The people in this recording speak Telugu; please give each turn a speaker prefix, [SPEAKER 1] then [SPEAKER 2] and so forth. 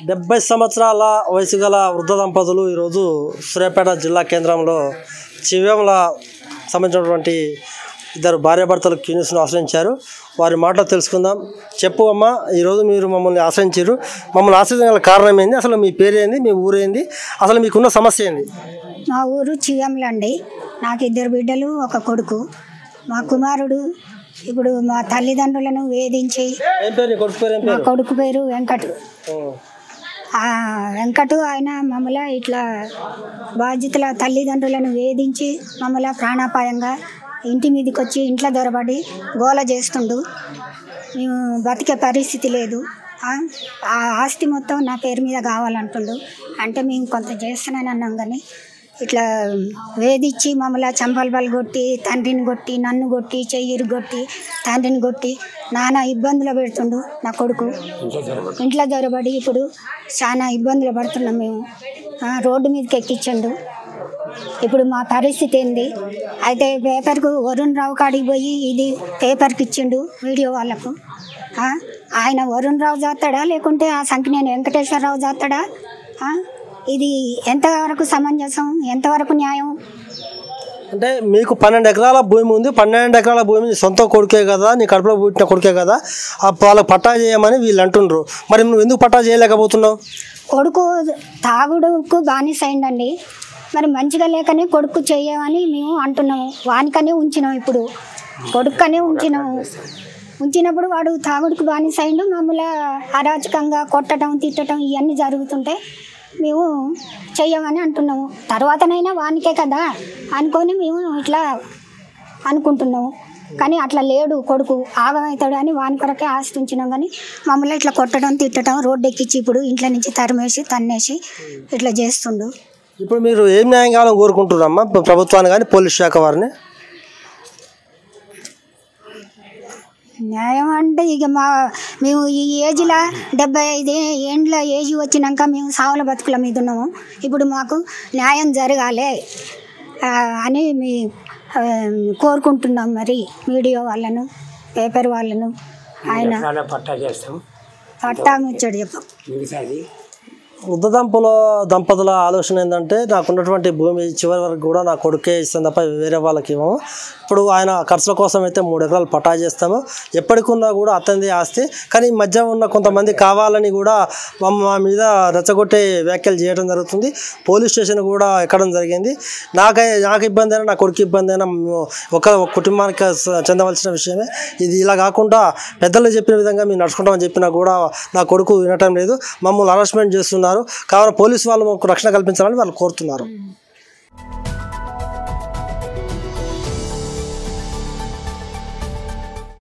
[SPEAKER 1] డెబ్బై సంవత్సరాల వయసు గల వృద్ధ దంపతులు ఈరోజు సూర్యాపేట జిల్లా కేంద్రంలో చివ్యంల సంబంధించినటువంటి ఇద్దరు భార్యాభర్తలు క్యూనిస్ను ఆశ్రయించారు వారి మాటలు తెలుసుకుందాం చెప్పు అమ్మ ఈరోజు మీరు మమ్మల్ని ఆశ్రయించారు మమ్మల్ని ఆశ్రయించగల కారణం ఏంది అసలు మీ పేరు ఏంది మీ ఊరు ఏంది అసలు మీకున్న సమస్య ఏంది
[SPEAKER 2] మా ఊరు చివ్యంలండి నాకు ఇద్దరు బిడ్డలు ఒక కొడుకు మా కుమారుడు ఇప్పుడు మా తల్లిదండ్రులను వేధించి
[SPEAKER 1] ఏం పేరు నీ కొడుకు పేరు ఏం
[SPEAKER 2] మా
[SPEAKER 1] పేరు
[SPEAKER 2] కొడుకు పేరు వెంకటు
[SPEAKER 1] ఓ.
[SPEAKER 2] ఆ వెంకటు ఆయన మమ్మల్ని ఇట్లా బాధ్యతల తల్లిదండ్రులను వేధించి మమ్మల్ని ప్రాణాపాయంగా ఇంటి మీదకి వచ్చి ఇంట్లో దొరబడి గోల చేస్తుండు మేము బతికే పరిస్థితి లేదు ఆ ఆ ఆస్తి మొత్తం నా పేరు మీద కావాలంటుండు అంటే మేము కొంత చేస్తున్నాను అన్నాం కానీ ఇట్లా వేధించి మమ్మల్ని చంపలు కొట్టి తండ్రిని కొట్టి నన్ను కొట్టి చెయ్యిరు కొట్టి తండ్రిని కొట్టి నానా ఇబ్బందులు పెడుతుండు నా కొడుకు ఇంట్లో జరబడి ఇప్పుడు చాలా ఇబ్బందులు పడుతున్నాం మేము ఆ, రోడ్డు మీదకి ఎక్కించండు ఇప్పుడు మా పరిస్థితి ఏంది అయితే పేపర్కు వరుణ్ రావు కాడికి పోయి ఇది పేపర్కి ఇచ్చిండు వీడియో వాళ్ళకు ఆ, ఆయన వరుణ్ రావు చేస్తాడా లేకుంటే ఆ సంకినేని వెంకటేశ్వరరావు చేస్తాడా ఆ, ఇది ఎంతవరకు సమంజసం ఎంతవరకు న్యాయం
[SPEAKER 1] అంటే మీకు పన్నెండు ఎకరాల భూమి ఉంది పన్నెండు ఎకరాల భూమి నీ సొంత కొడుకే కదా నీ కడుపులో పుట్టిన కొడుకే కదా ఆ వాళ్ళకి పట్టా చేయమని వీళ్ళు అంటుండ్రు మరి నువ్వు ఎందుకు పట్టా చేయలేకపోతున్నావు
[SPEAKER 2] కొడుకు తాగుడుకు బానిస అయిందండి మరి మంచిగా లేకనే కొడుకు చేయమని మేము అంటున్నాము వానికనే ఉంచినాం ఇప్పుడు కొడుకనే ఉంచినాము ఉంచినప్పుడు వాడు తాగుడుకు బానిస అయిండు మమ్మల్ని అరాచకంగా కొట్టడం తిట్టడం ఇవన్నీ జరుగుతుంటే మేము చెయ్యమని అంటున్నాము తర్వాతనైనా వానికే కదా అనుకొని మేము ఇట్లా అనుకుంటున్నాము కానీ అట్లా లేడు కొడుకు ఆగమవుతాడు అని వాని కొరకే ఆస్తి ఉంచినాం కానీ మమ్మల్ని ఇట్లా కొట్టడం తిట్టడం రోడ్డు ఎక్కించి ఇప్పుడు ఇంట్లో నుంచి తరిమేసి తన్నేసి ఇట్లా చేస్తుండు
[SPEAKER 1] ఇప్పుడు మీరు ఏం న్యాయం కావాలని కోరుకుంటున్నారమ్మా ప్రభుత్వాన్ని కానీ పోలీస్ శాఖ వారిని
[SPEAKER 2] న్యాయం అంటే ఇక మా మేము ఈ ఏజ్లో డెబ్బై ఐదు ఏండ్ల ఏజ్ వచ్చినాక మేము సావుల బతుకుల మీద ఉన్నాము ఇప్పుడు మాకు న్యాయం జరగాలి ఆ, అని మీ ఆ, కోరుకుంటున్నాం మరి మీడియా వాళ్ళను పేపర్ వాళ్ళను ఆయన
[SPEAKER 3] చాలా పట్టా చేస్తాం
[SPEAKER 2] పట్టా ముచ్చడు చెప్పు
[SPEAKER 3] మిగతాది
[SPEAKER 1] వృద్ధ దంపల దంపతుల ఆలోచన ఏంటంటే నాకు ఉన్నటువంటి భూమి చివరి వరకు కూడా నా కొడుకే ఇస్తాను తప్ప వేరే వాళ్ళకి ఇవ్వము ఇప్పుడు ఆయన ఖర్చుల కోసం అయితే మూడు ఎకరాలు పటా చేస్తాము ఎప్పటికున్నా కూడా అతనిది ఆస్తి కానీ ఈ మధ్య ఉన్న కొంతమంది కావాలని కూడా మా మా మీద రెచ్చగొట్టే వ్యాఖ్యలు చేయడం జరుగుతుంది పోలీస్ స్టేషన్ కూడా ఎక్కడం జరిగింది నాకై నాకు ఇబ్బంది అయినా నా కొడుకు ఇబ్బంది అయినా మేము ఒక ఒక కుటుంబానికి స- చెందవలసిన విషయమే ఇది ఇలా కాకుండా పెద్దలు చెప్పిన విధంగా మేము నడుచుకుంటామని చెప్పినా కూడా నా కొడుకు వినటం లేదు మమ్మల్ని హరాస్మెంట్ చేస్తున్నారు కావున పోలీసు వాళ్ళు మాకు రక్షణ కల్పించాలని వాళ్ళు కోరుతున్నారు